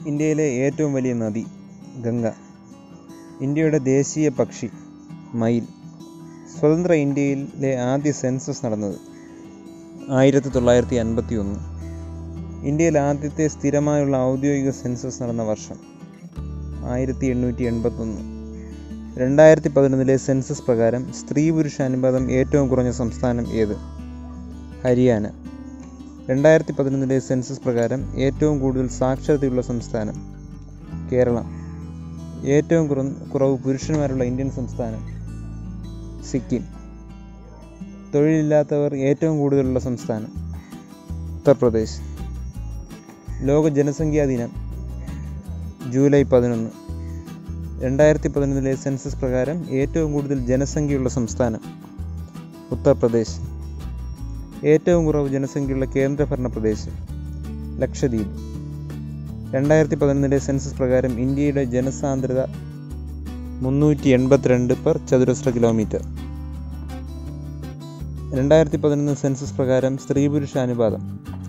ഇന്ത്യയിലെ ഏറ്റവും വലിയ നദി ഗംഗ ഇന്ത്യയുടെ ദേശീയ പക്ഷി മയിൽ സ്വതന്ത്ര ഇന്ത്യയിലെ ആദ്യ സെൻസസ് നടന്നത് ആയിരത്തി തൊള്ളായിരത്തി അൻപത്തി ഒന്ന് ഇന്ത്യയിൽ ആദ്യത്തെ സ്ഥിരമായുള്ള ഔദ്യോഗിക സെൻസസ് നടന്ന വർഷം ആയിരത്തി എണ്ണൂറ്റി എൺപത്തൊന്ന് രണ്ടായിരത്തി പതിനൊന്നിലെ സെൻസസ് പ്രകാരം സ്ത്രീ പുരുഷ അനുപാതം ഏറ്റവും കുറഞ്ഞ സംസ്ഥാനം ഏത് ഹരിയാന രണ്ടായിരത്തി പതിനൊന്നിലെ സെൻസസ് പ്രകാരം ഏറ്റവും കൂടുതൽ സാക്ഷരതയുള്ള സംസ്ഥാനം കേരളം ഏറ്റവും കുറ കുറവ് പുരുഷന്മാരുള്ള ഇന്ത്യൻ സംസ്ഥാനം സിക്കിം തൊഴിലില്ലാത്തവർ ഏറ്റവും കൂടുതലുള്ള സംസ്ഥാനം ഉത്തർപ്രദേശ് ലോക ജനസംഖ്യാ ദിനം ജൂലൈ പതിനൊന്ന് രണ്ടായിരത്തി പതിനൊന്നിലെ സെൻസസ് പ്രകാരം ഏറ്റവും കൂടുതൽ ജനസംഖ്യയുള്ള സംസ്ഥാനം ഉത്തർപ്രദേശ് ഏറ്റവും കുറവ് ജനസംഖ്യയുള്ള കേന്ദ്രഭരണ പ്രദേശം ലക്ഷദ്വീപ് രണ്ടായിരത്തി പതിനൊന്നിലെ സെൻസസ് പ്രകാരം ഇന്ത്യയുടെ ജനസാന്ദ്രത മുന്നൂറ്റി എൺപത്തിരണ്ട് പെർ ചതുരശ്ര കിലോമീറ്റർ രണ്ടായിരത്തി പതിനൊന്ന് സെൻസസ് പ്രകാരം സ്ത്രീ പുരുഷ അനുപാതം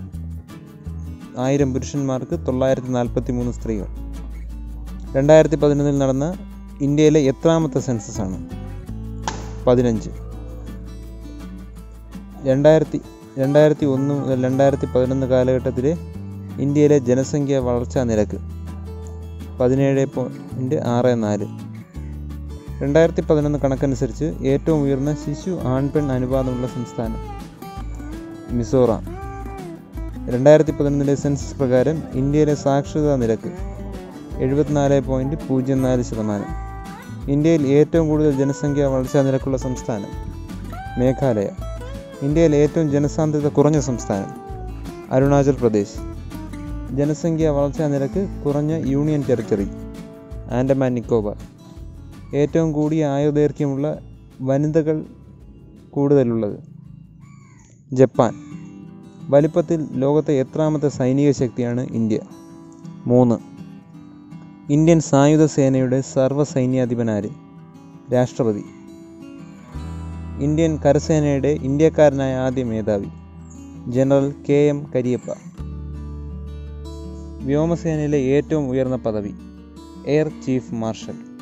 ആയിരം പുരുഷന്മാർക്ക് തൊള്ളായിരത്തി നാൽപ്പത്തി മൂന്ന് സ്ത്രീകൾ രണ്ടായിരത്തി പതിനൊന്നിൽ നടന്ന ഇന്ത്യയിലെ എത്രാമത്തെ സെൻസസ് ആണ് പതിനഞ്ച് രണ്ടായിരത്തി രണ്ടായിരത്തി ഒന്ന് മുതൽ രണ്ടായിരത്തി പതിനൊന്ന് കാലഘട്ടത്തിലെ ഇന്ത്യയിലെ ജനസംഖ്യ വളർച്ചാ നിരക്ക് പതിനേഴ് പോയിൻറ്റ് ആറ് നാല് രണ്ടായിരത്തി പതിനൊന്ന് കണക്കനുസരിച്ച് ഏറ്റവും ഉയർന്ന ശിശു ആൺപെൺ അനുപാതമുള്ള സംസ്ഥാനം മിസോറാം രണ്ടായിരത്തി പതിനൊന്നിലെ സെൻസസ് പ്രകാരം ഇന്ത്യയിലെ സാക്ഷരതാ നിരക്ക് എഴുപത്തിനാല് പോയിൻറ്റ് പൂജ്യം നാല് ശതമാനം ഇന്ത്യയിൽ ഏറ്റവും കൂടുതൽ ജനസംഖ്യ വളർച്ചാ നിരക്കുള്ള സംസ്ഥാനം മേഘാലയ ഇന്ത്യയിൽ ഏറ്റവും ജനസാന്ദ്രത കുറഞ്ഞ സംസ്ഥാനം അരുണാചൽ പ്രദേശ് ജനസംഖ്യ വളർച്ചാ നിരക്ക് കുറഞ്ഞ യൂണിയൻ ടെറിട്ടറി ആൻഡമാൻ നിക്കോബാർ ഏറ്റവും കൂടിയ ആയുർദൈർഘ്യമുള്ള വനിതകൾ കൂടുതലുള്ളത് ജപ്പാൻ വലിപ്പത്തിൽ ലോകത്തെ എത്രാമത്തെ സൈനിക ശക്തിയാണ് ഇന്ത്യ മൂന്ന് ഇന്ത്യൻ സായുധ സേനയുടെ സർവ്വസൈന്യാധിപനാര് രാഷ്ട്രപതി ഇന്ത്യൻ കരസേനയുടെ ഇന്ത്യക്കാരനായ ആദ്യ മേധാവി ജനറൽ കെ എം കരിയപ്പ വ്യോമസേനയിലെ ഏറ്റവും ഉയർന്ന പദവി എയർ ചീഫ് മാർഷൽ